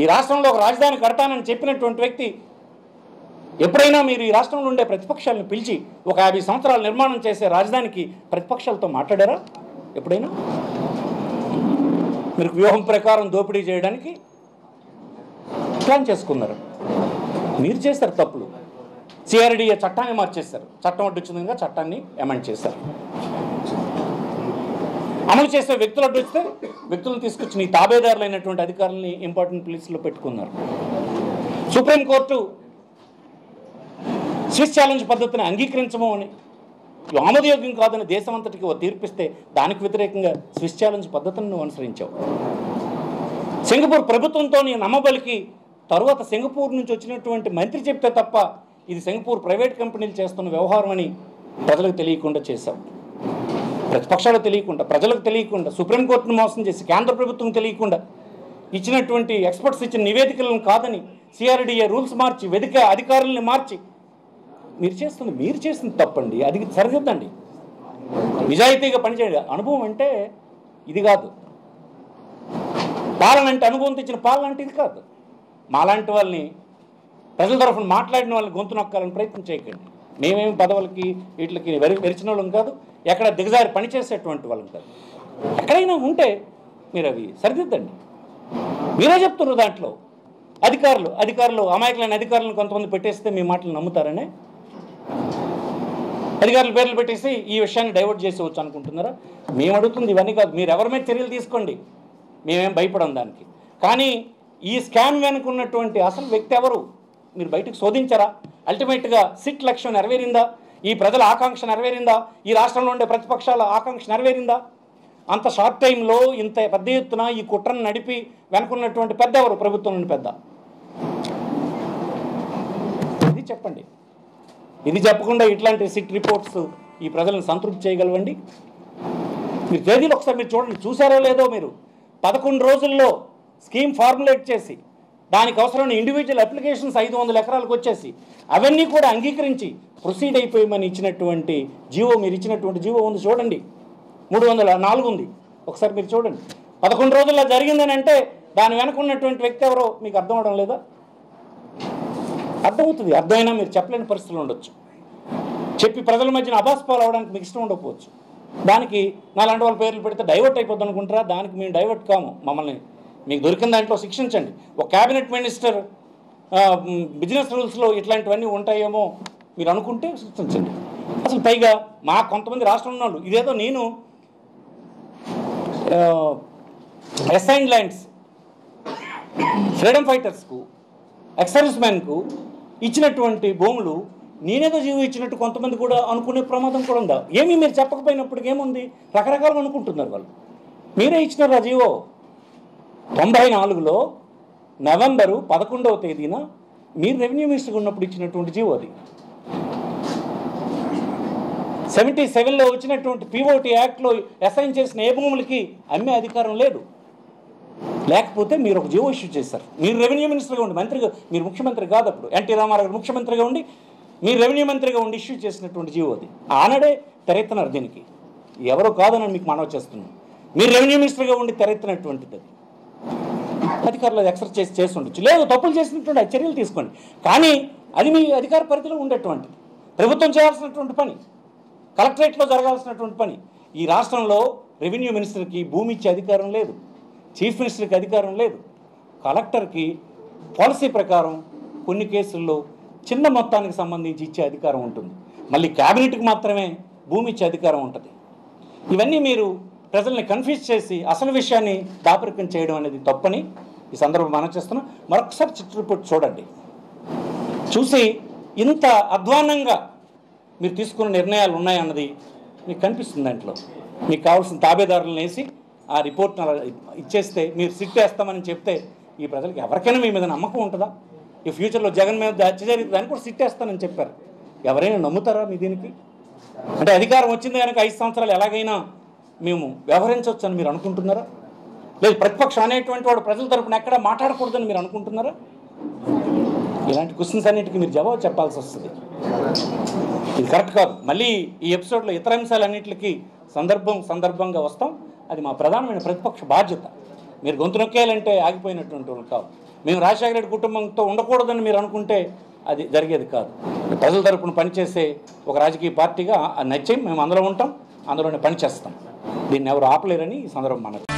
ఈ రాష్ట్రంలో ఒక రాజధాని కడతానని చెప్పినటువంటి వ్యక్తి ఎప్పుడైనా మీరు ఈ రాష్ట్రంలో ఉండే ప్రతిపక్షాలను పిలిచి ఒక యాభై సంవత్సరాలు నిర్మాణం చేసే రాజధానికి ప్రతిపక్షాలతో మాట్లాడారా ఎప్పుడైనా మీరు వ్యూహం ప్రకారం దోపిడీ చేయడానికి ప్లాన్ చేసుకున్నారు మీరు చేశారు తప్పులు సిఆర్డిఏ చట్టాన్ని మార్చేశారు చట్టం అడ్డొచ్చిందిగా చట్టాన్ని అమెండ్ చేశారు అమలు చేసే వ్యక్తులు అడ్డొస్తే వ్యక్తులను తీసుకొచ్చిన ఈ తాబేదారులైనటువంటి అధికారులని ఇంపార్టెంట్ ప్లేస్లో పెట్టుకున్నారు సుప్రీంకోర్టు స్విస్ ఛాలెంజ్ పద్ధతిని అంగీకరించము అని ఇది ఆమోదయోగ్యం కాదని దేశం అంతటికి ఓ తీర్పిస్తే దానికి వ్యతిరేకంగా స్విస్ ఛాలెంజ్ పద్ధతిని నువ్వు అనుసరించావు సింగపూర్ ప్రభుత్వంతో నీ నమ్మబలికి తరువాత సింగపూర్ నుంచి వచ్చినటువంటి మంత్రి చెప్తే తప్ప ఇది సింగపూర్ ప్రైవేట్ కంపెనీలు చేస్తున్న వ్యవహారం అని ప్రజలకు తెలియకుండా చేశావు ప్రతిపక్షాలకు తెలియకుండా ప్రజలకు తెలియకుండా సుప్రీంకోర్టును మోసం చేసి కేంద్ర ప్రభుత్వం తెలియకుండా ఇచ్చినటువంటి ఎక్స్పర్ట్స్ ఇచ్చిన నివేదికలను కాదని సిఆర్డిఏ రూల్స్ మార్చి వెదిక అధికారుల్ని మార్చి మీరు చేస్తుంది మీరు చేస్తుంది తప్పండి అది సరిదిద్దండి నిజాయితీగా పనిచేయండి అనుభవం అంటే ఇది కాదు పాలన అంటే అనుభవం తెచ్చిన పాలన అంటే ఇది కాదు మాలాంటి వాళ్ళని ప్రజల తరఫున మాట్లాడిన వాళ్ళని గొంతు నొక్కాలని ప్రయత్నం చేయకండి మేమేమి పదవులకి వీటికి వెరి వెరిచిన వాళ్ళం కాదు ఎక్కడ దిగజారి పనిచేసేటువంటి వాళ్ళం కాదు ఎక్కడైనా ఉంటే మీరు అవి సరిదిద్దండి మీరే చెప్తున్నారు దాంట్లో అధికారులు అధికారులు అమాయకులైన అధికారులను కొంతమంది పెట్టేస్తే మీ మాటలు నమ్ముతారనే అధికారుల పేర్లు పెట్టేసి ఈ విషయాన్ని డైవర్ట్ చేసేవచ్చు అనుకుంటున్నారా మేము అడుగుతుంది ఇవన్నీ కాదు మీరు ఎవరి మీద చర్యలు తీసుకోండి మేమేం భయపడం దానికి కానీ ఈ స్కామ్ వెనుకున్నటువంటి అసలు వ్యక్తి ఎవరు మీరు బయటకు శోధించరా అల్టిమేట్గా సిట్ లక్ష్యం నెరవేరిందా ఈ ప్రజల ఆకాంక్ష నెరవేరిందా ఈ రాష్ట్రంలో ఉండే ప్రతిపక్షాల ఆకాంక్ష నెరవేరిందా అంత షార్ట్ టైంలో ఇంత పెద్ద ఎత్తున ఈ కుట్రను నడిపి వెనుకున్నటువంటి పెద్ద ఎవరు ప్రభుత్వం నుండి పెద్ద ఇది చెప్పండి ఇది చెప్పకుండా ఇట్లాంటి సిట్ రిపోర్ట్స్ ఈ ప్రజలను సంతృప్తి చేయగలవండి మీరు తేదీలు ఒకసారి మీరు చూడండి చూసారో లేదో మీరు పదకొండు రోజుల్లో స్కీమ్ ఫార్ములేట్ చేసి దానికి అవసరమైన ఇండివిజువల్ అప్లికేషన్స్ ఐదు వందల ఎకరాలకు వచ్చేసి అవన్నీ కూడా అంగీకరించి ప్రొసీడ్ అయిపోయమని ఇచ్చినటువంటి జీవో మీరు ఇచ్చినటువంటి జీవో ఉంది చూడండి మూడు వందల నాలుగు ఉంది ఒకసారి మీరు చూడండి పదకొండు రోజుల్లో జరిగిందని అంటే దాని వెనక ఉన్నటువంటి వ్యక్తి ఎవరో మీకు అర్థం అవడం లేదా అర్థమవుతుంది అర్థమైనా మీరు చెప్పలేని పరిస్థితులు ఉండొచ్చు చెప్పి ప్రజల మధ్యన అభాస్పాలు అవడానికి మీకు ఇష్టం ఉండకపోవచ్చు దానికి నాలాంటి వాళ్ళ పేర్లు పెడితే డైవర్ట్ అయిపోద్ది అనుకుంటారా దానికి మేము డైవర్ట్ కాము మమ్మల్ని మీకు దొరికిన దాంట్లో శిక్షించండి ఒక క్యాబినెట్ మినిస్టర్ ఆ, మ్, బిజినెస్ రూల్స్లో ఇట్లాంటివన్నీ ఉంటాయేమో మీరు అనుకుంటే శిక్షించండి అసలు పైగా మా కొంతమంది రాష్ట్రంలో ఉన్న వాళ్ళు ఇదేదో నేను అసైన్ ల్యాండ్స్ ఫ్రీడమ్ ఫైటర్స్కు ఎక్సర్విస్ మ్యాన్కు ఇచ్చినటువంటి భూములు నేనేదో జీవో ఇచ్చినట్టు కొంతమంది కూడా అనుకునే ప్రమాదం కూడా ఉందా ఏమీ మీరు చెప్పకపోయినప్పటికి ఏముంది రకరకాలుగా అనుకుంటున్నారు వాళ్ళు మీరే ఇచ్చినారు ఆ జీవో తొంభై నాలుగులో నవంబరు పదకొండవ తేదీన మీరు రెవెన్యూ మినిస్టర్గా ఉన్నప్పుడు ఇచ్చినటువంటి జీవో అది సెవెంటీ సెవెన్లో వచ్చినటువంటి పీఓటీ యాక్ట్లో అసైన్ చేసిన ఏ భూములకి అమ్మే అధికారం లేదు లేకపోతే మీరు ఒక జీవో ఇష్యూ చేశారు మీరు రెవెన్యూ మినిస్టర్గా ఉండి మంత్రిగా మీరు ముఖ్యమంత్రి కాదు అప్పుడు ఎన్టీ రామారావు గారు ముఖ్యమంత్రిగా ఉండి మీరు రెవెన్యూ మంత్రిగా ఉండి ఇష్యూ చేసినటువంటి జీవో అది ఆనాడే తెరెత్తున్నారు దీనికి ఎవరో కాదని మీకు మనవి చేస్తున్నాను మీరు రెవెన్యూ మినిస్టర్గా ఉండి తెరెత్తినటువంటిది అది అధికారులు అది ఎక్సర్సైజ్ చేసి చేసి ఉండొచ్చు లేదు తప్పులు చేసినటువంటి ఆ చర్యలు తీసుకోండి కానీ అది మీ అధికార పరిధిలో ఉండేటువంటిది ప్రభుత్వం చేయాల్సినటువంటి పని కలెక్టరేట్లో జరగాల్సినటువంటి పని ఈ రాష్ట్రంలో రెవెన్యూ మినిస్టర్కి భూమి ఇచ్చే అధికారం లేదు చీఫ్ మినిస్టర్కి అధికారం లేదు కలెక్టర్కి పాలసీ ప్రకారం కొన్ని కేసుల్లో చిన్న మొత్తానికి సంబంధించి ఇచ్చే అధికారం ఉంటుంది మళ్ళీ క్యాబినెట్కి మాత్రమే భూమి ఇచ్చే అధికారం ఉంటుంది ఇవన్నీ మీరు ప్రజల్ని కన్ఫ్యూజ్ చేసి అసలు విషయాన్ని దాపరికం చేయడం అనేది తప్పని ఈ సందర్భం మనం చేస్తున్నాం మరొకసారి చిట్టు రిపోర్ట్ చూడండి చూసి ఇంత అధ్వాన్నంగా మీరు తీసుకున్న నిర్ణయాలు ఉన్నాయన్నది మీకు కనిపిస్తుంది దాంట్లో మీకు కావాల్సిన తాబేదారులను వేసి ఆ రిపోర్ట్ ఇచ్చేస్తే మీరు సిట్ వేస్తామని చెప్తే ఈ ప్రజలకు ఎవరికైనా మీ మీద నమ్మకం ఉంటుందా ఈ ఫ్యూచర్లో జగన్ మీద హత్య జరిగితే దాన్ని కూడా సిట్ వేస్తానని చెప్పారు ఎవరైనా నమ్ముతారా మీ దీనికి అంటే అధికారం వచ్చింది కనుక ఐదు సంవత్సరాలు ఎలాగైనా మేము వ్యవహరించవచ్చు అని మీరు అనుకుంటున్నారా లేదు ప్రతిపక్షం అనేటువంటి వాడు ప్రజల తరపున ఎక్కడ మాట్లాడకూడదని మీరు అనుకుంటున్నారా ఇలాంటి క్వశ్చన్స్ అన్నిటికీ మీరు జవాబు చెప్పాల్సి వస్తుంది ఇది కరెక్ట్ కాదు మళ్ళీ ఈ ఎపిసోడ్లో ఇతర అంశాలన్నింటికి సందర్భం సందర్భంగా వస్తాం అది మా ప్రధానమైన ప్రతిపక్ష బాధ్యత మీరు గొంతు నొక్కేయాలంటే ఆగిపోయినటువంటి వాళ్ళు కావు మేము రాజశేఖర రెడ్డి కుటుంబంతో ఉండకూడదని మీరు అనుకుంటే అది జరిగేది కాదు ప్రజల తరపున పనిచేసే ఒక రాజకీయ పార్టీగా అది నచ్చి మేము అందులో ఉంటాం అందులోనే పనిచేస్తాం దీన్ని ఎవరు ఆపలేరని ఈ సందర్భం మనకు